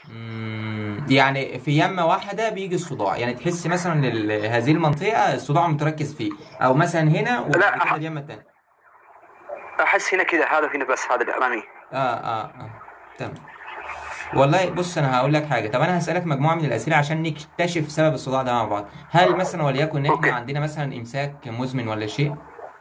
مم، يعني في يمة واحدة بيجي الصداع يعني تحس مثلا ال- هذه المنطقة الصداع متركز فيه أو مثلا هنا وبعد لا، كده أح- اليمة التانية احس هنا كذا هذا هنا بس هذا اللي امامي اه اه اه تمام والله بص انا هقول لك حاجه طب انا هسالك مجموعه من الاسئله عشان نكتشف سبب الصداع ده مع بعض هل مثلا وليكن احنا أوكي. عندنا مثلا امساك مزمن ولا شيء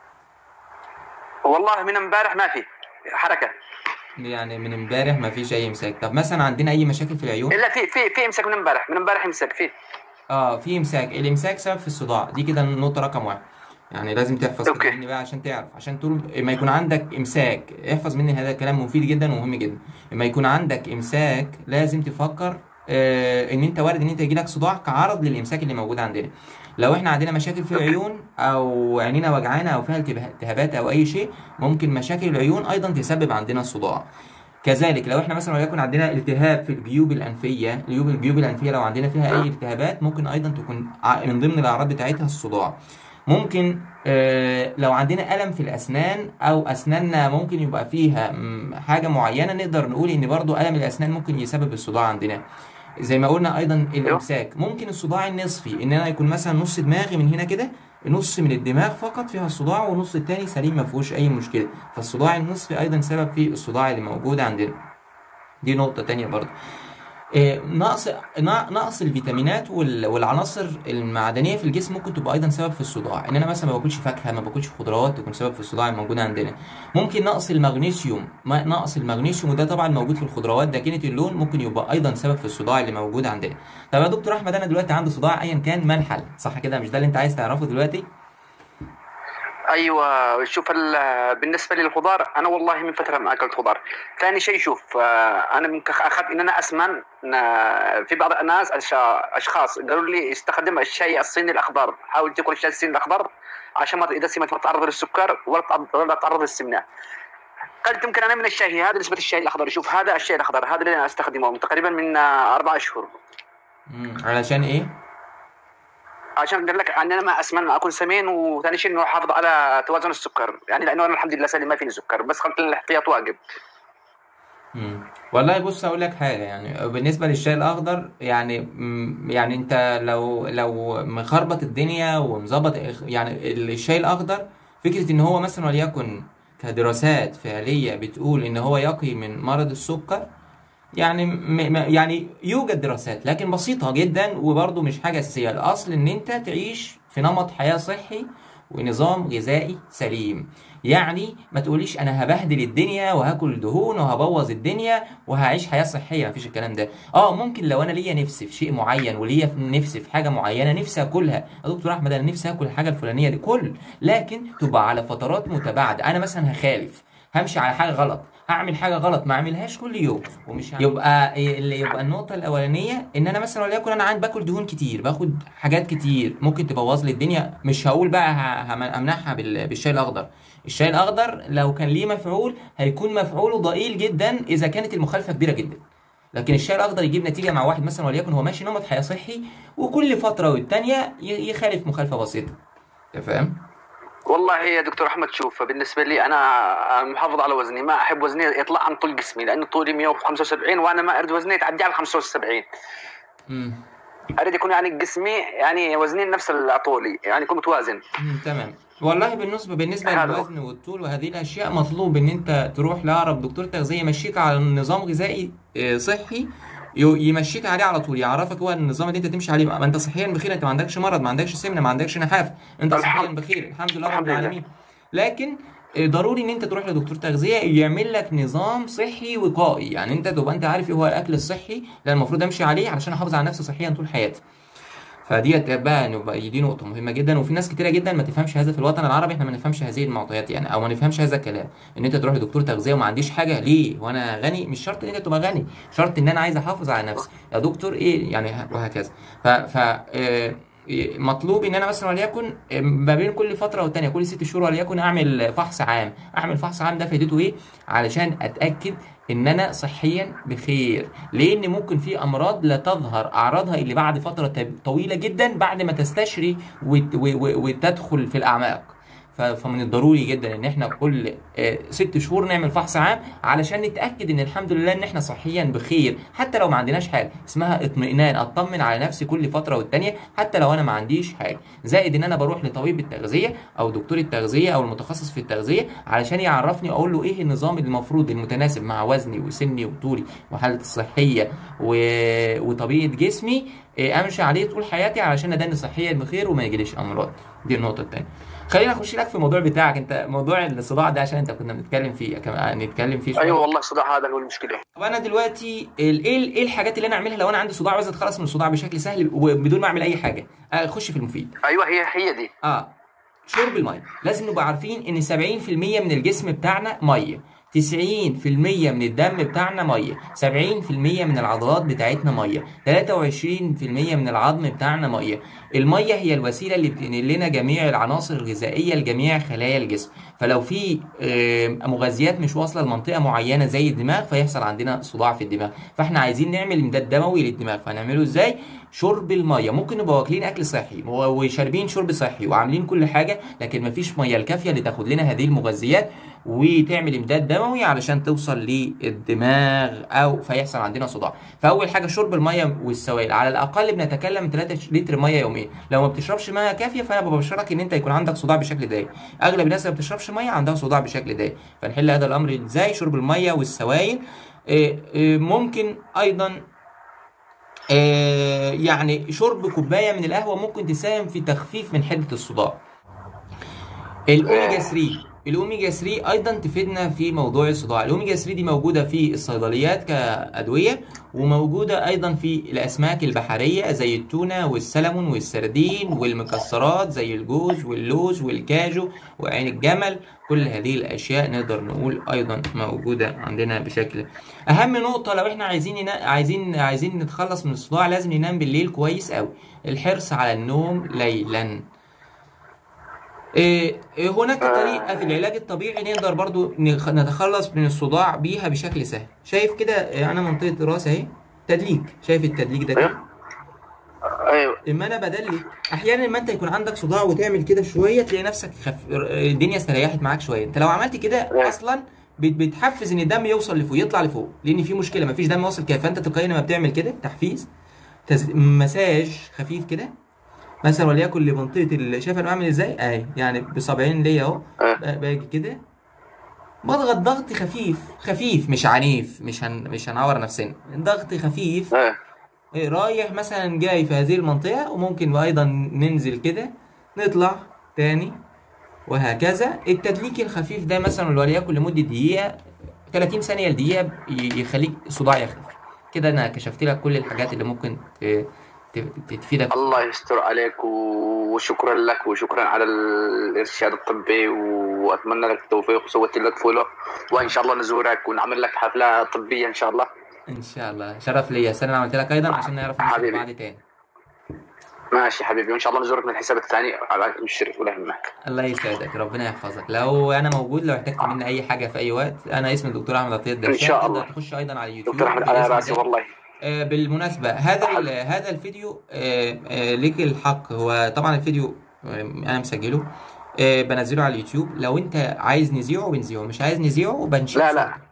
والله من امبارح ما في حركه يعني من امبارح ما فيش اي امساك طب مثلا عندنا اي مشاكل في العيون الا في في في امساك من امبارح من امبارح امساك في اه في امساك الامساك سبب في الصداع دي كده النقطه رقم واحد يعني لازم تحفظ كده أوكي. مني بقى عشان تعرف عشان طول ما يكون عندك امساك احفظ مني هذا الكلام مفيد جدا ومهم جدا لما يكون عندك امساك لازم تفكر آه ان انت وارد ان انت يجيلك صداع كعرض للامساك اللي موجود عندنا لو احنا عندنا مشاكل في العيون او عينينا وجعانه او فيها التبه- التهابات او اي شيء ممكن مشاكل العيون ايضا تسبب عندنا الصداع كذلك لو احنا مثلا وليكن عندنا التهاب في الجيوب الانفيه الجيوب الجيوب الانفيه لو عندنا فيها اي التهابات ممكن ايضا تكون ع- من ضمن الاعراض بتاعتها الصداع ممكن آه لو عندنا الم في الاسنان او اسناننا ممكن يبقى فيها مم، حاجه معينه نقدر نقول ان برضو الم الاسنان ممكن يسبب الصداع عندنا زي ما قلنا ايضا الامساك ممكن الصداع النصفي ان انا يكون مثلا نص دماغي من هنا كده نص من الدماغ فقط فيها الصداع والنص التاني سليم ما فيهوش اي مشكله فالصداع النصفي ايضا سبب في الصداع اللي موجود عندنا دي نقطة تانية برضه إيه، نقص نا- نقص الفيتامينات وال- والعناصر المعدنية في الجسم ممكن تبقى أيضا سبب في الصداع إن أنا مثلا ما باكلش فاكهة ما باكلش خضروات تكون سبب في الصداع الموجود عندنا ممكن نقص المغنيسيوم ما نقص المغنيسيوم وده طبعا موجود في الخضروات داكنة اللون ممكن يبقى أيضا سبب في الصداع اللي موجود عندنا طب يا دكتور أحمد أنا دلوقتي عندي صداع أيا كان ما الحل صح كده مش ده اللي أنت عايز تعرفه دلوقتي ايوه شوف ال- بالنسبه للخضار انا والله من فتره ما اكلت خضار ثاني شيء شوف آه، انا من كخ- اخذت ان انا اسمن آه، في بعض الناس أش- اشخاص قالوا لي استخدم الشاي الصيني الاخضر حاول تاكل الشاي الصيني الاخضر عشان ما اذا سمت ما تتعرض للسكر ولا تتعرض- ولا تتعرض للسمنه قلت يمكن انا من الشاي هذا نسبه الشاي الاخضر شوف هذا الشاي الاخضر هذا اللي انا استخدمه تقريبا من آه، اربع اشهر مم. علشان إيه؟ عشان قال لك ان انا ما اسمن ما اكون سمين وثاني شيء انه احافظ على توازن السكر يعني لانه انا الحمد لله سليم ما فيني سكر بس خلت الاحتياط واجب مم. والله بص اقول لك حاجه يعني بالنسبه للشاي الاخضر يعني مم، يعني انت لو لو مخربط الدنيا ومظبط يعني الشاي الاخضر فكره ان هو مثلا وليكن كدراسات فعليه بتقول ان هو يقي من مرض السكر يعني م م يعني يوجد دراسات لكن بسيطة جدا وبرضه مش حاجة أساسية الأصل إن أنت تعيش في نمط حياة صحي ونظام غذائي سليم يعني ما تقوليش أنا هبهدل الدنيا وهاكل دهون وهبوظ الدنيا وهعيش حياة صحية مفيش الكلام ده اه ممكن لو أنا ليا نفسي في شيء معين وليا في- نفسي في حاجة معينة نفسي أكلها يا دكتور أحمد أنا نفسي آكل الحاجة الفلانية دي كل لكن تبقى على فترات متباعدة أنا مثلا هخالف همشي على حاجه غلط هعمل حاجه غلط ما اعملهاش كل يوم ومش ه- يبقى اللي يبقى النقطه الاولانيه ان انا مثلا وليكن انا عندي باكل دهون كتير باخد حاجات كتير ممكن تبوظ لي الدنيا مش هقول بقى ه- هم- امنعها بال- بالشاي الاخضر الشاي الاخضر لو كان ليه مفعول هيكون مفعوله ضئيل جدا اذا كانت المخالفه كبيره جدا لكن الشاي الاخضر يجيب نتيجه مع واحد مثلا وليكن هو ماشي نمط حياه صحي وكل فتره والتانيه ي- يخالف مخالفه بسيطه انت فاهم والله يا دكتور احمد شوف بالنسبه لي انا محافظ على وزني ما احب وزني يطلع عن طول جسمي لانه طولي 175 وانا ما اريد وزني يتعدى على 75 امم اريد يكون يعني جسمي يعني وزني نفس طولي يعني يكون متوازن مم، تمام والله بالنسبه بالنسبه حلو. للوزن والطول وهذه الاشياء مطلوب ان انت تروح لاقرب دكتور تغذيه يمشيك على نظام غذائي آه، صحي ي- يمشيك عليه على طول يعرفك هو النظام اللي انت تمشي عليه ما انت صحيا بخير انت ما عندكش مرض ما عندكش سمنه ما عندكش نحاف انت الحمد- صحيا بخير الحمد لله رب الحمد لله. العالمين لكن آه، ضروري ان انت تروح لدكتور تغذيه يعمل لك نظام صحي وقائي يعني انت تبقى انت عارف ايه هو الاكل الصحي اللي المفروض امشي عليه علشان احافظ على نفسي صحيا طول حياتي فديت بقى نبقى دي نقطة مهمة جدا وفي ناس كتيرة جدا ما تفهمش هذا في الوطن العربي احنا ما نفهمش هذه المعطيات يعني او ما نفهمش هذا الكلام ان انت تروح لدكتور تغذية وما عنديش حاجة ليه وانا غني مش شرط ان انت تبقى غني شرط ان انا عايز احافظ على نفسي يا دكتور ايه يعني ه- وهكذا ف ف آه، مطلوب ان انا مثلا وليكن ما بين كل فتره والتانيه كل ست شهور وليكن اعمل فحص عام اعمل فحص عام ده فايدته ايه علشان اتاكد ان انا صحيا بخير لان ممكن في امراض لا تظهر اعراضها الا بعد فتره ت- طويله جدا بعد ما تستشري وت- و- و- وتدخل في الاعماق ف- فمن الضروري جدا ان احنا كل آه، ست شهور نعمل فحص عام علشان نتاكد ان الحمد لله ان احنا صحيا بخير حتى لو ما عندناش حاجه اسمها اطمئنان اطمن على نفسي كل فتره والتانيه حتى لو انا ما عنديش حاجه زائد ان انا بروح لطبيب التغذيه او دكتور التغذيه او المتخصص في التغذيه علشان يعرفني اقول له ايه النظام المفروض المتناسب مع وزني وسني وطولي وحالتي الصحيه و... وطبيعه جسمي إيه، امشي عليه طول حياتي علشان اداني صحيا بخير وما يجيليش امراض دي النقطه الثانيه خلينا نخش لك في الموضوع بتاعك انت موضوع الصداع ده عشان انت كنا بنتكلم فيه كمان نتكلم فيه شويه ايوه والله الصداع هذا هو المشكله طب انا دلوقتي ال- ايه ايه الحاجات اللي انا اعملها لو انا عندي صداع وعايز اتخلص من الصداع بشكل سهل وبدون ما اعمل اي حاجه اخش في المفيد ايوه هي هي دي اه شرب الميه لازم نبقى عارفين ان 70% من الجسم بتاعنا ميه 90% من الدم بتاعنا ميه 70% من العضلات بتاعتنا ميه 23% من العظم بتاعنا ميه الميه هي الوسيله اللي بتنقل لنا جميع العناصر الغذائيه لجميع خلايا الجسم فلو في آه، مغذيات مش واصله لمنطقه معينه زي الدماغ فيحصل عندنا صداع في الدماغ فاحنا عايزين نعمل امداد دموي للدماغ فهنعمله ازاي شرب الميه ممكن نبقى واكلين اكل صحي و- وشاربين شرب صحي وعاملين كل حاجه لكن مفيش ميه الكافيه اللي تاخد لنا هذه المغذيات وتعمل امداد دموي علشان توصل للدماغ او فيحصل عندنا صداع فاول حاجه شرب الميه والسوائل على الاقل بنتكلم 3 لتر ميه يوميا لو ما بتشربش ميه كافيه فانا ببشرك ان انت يكون عندك صداع بشكل دائم اغلب الناس اللي ما بتشربش ميه عندها صداع بشكل دائم فنحل هذا الامر ازاي شرب الميه والسوائل إيه، إيه، ممكن ايضا آه، يعني شرب كوبايه من القهوه ممكن تساهم في تخفيف من حده الصداع الاوميجا 3 الاوميجا 3 ايضا تفيدنا في موضوع الصداع الاوميجا 3 دي موجوده في الصيدليات كادويه وموجوده ايضا في الاسماك البحريه زي التونه والسلمون والسردين والمكسرات زي الجوز واللوز والكاجو وعين الجمل كل هذه الاشياء نقدر نقول ايضا موجوده عندنا بشكل اهم نقطه لو احنا عايزين ننا... عايزين عايزين نتخلص من الصداع لازم ننام بالليل كويس قوي الحرص على النوم ليلا إيه إيه هناك طريقة في العلاج الطبيعي نقدر برضو نخ- نتخلص من الصداع بيها بشكل سهل شايف كده إيه، أنا منطقة راسي أهي تدليك شايف التدليك ده كده ايوه اما انا بدلك احيانا لما انت يكون عندك صداع وتعمل كده شويه تلاقي نفسك خف... الدنيا استريحت معاك شويه انت لو عملت كده اصلا بت- بتحفز ان الدم يوصل لفوق يطلع لفوق لان في مشكله مفيش دم واصل كده فانت تلقائيا لما بتعمل كده تحفيز تز... مساج خفيف كده مثلا وليكن لمنطقه ال- شايف انا بعمل ازاي اهي يعني بصابعين ليا اهو آه. ب- باجي كده بضغط ضغط خفيف خفيف مش عنيف مش هن... مش هنعور نفسنا ضغط خفيف ايه إيه، رايح مثلا جاي في هذه المنطقة وممكن ايضا ننزل كده نطلع تاني وهكذا التدليك الخفيف ده مثلا وليكن لمدة دقيقة 30 ثانية لدقيقة ي- يخليك صداع يخف كده انا كشفت لك كل الحاجات اللي ممكن ت- ت- تفيدك الله يستر عليك وشكرا لك وشكرا على الارشاد الطبي واتمنى لك التوفيق وسويت لك فولو وان شاء الله نزورك ونعمل لك حفله طبيه ان شاء الله ان شاء الله شرف ليا سنة انا عملت لك ايضا عشان نعرف نشوف حبيبي. بعض تاني ماشي حبيبي وان شاء الله نزورك من الحساب الثاني على الشرف ولا يهمك الله يسعدك ربنا يحفظك لو انا موجود لو احتجت مني اي حاجه في اي وقت انا اسمي الدكتور احمد عطيه الدرشان إن شاء تقدر الله. تخش ايضا على اليوتيوب دكتور احمد على باسم راسي ده. والله آه، بالمناسبة هذا ال- هذا الفيديو آه، آه، ليك الحق هو طبعا الفيديو آه، انا مسجله آه، بنزله على اليوتيوب لو انت عايز نذيعه بنذيعه مش عايز نذيعه بنشيل لا، لا. صوته.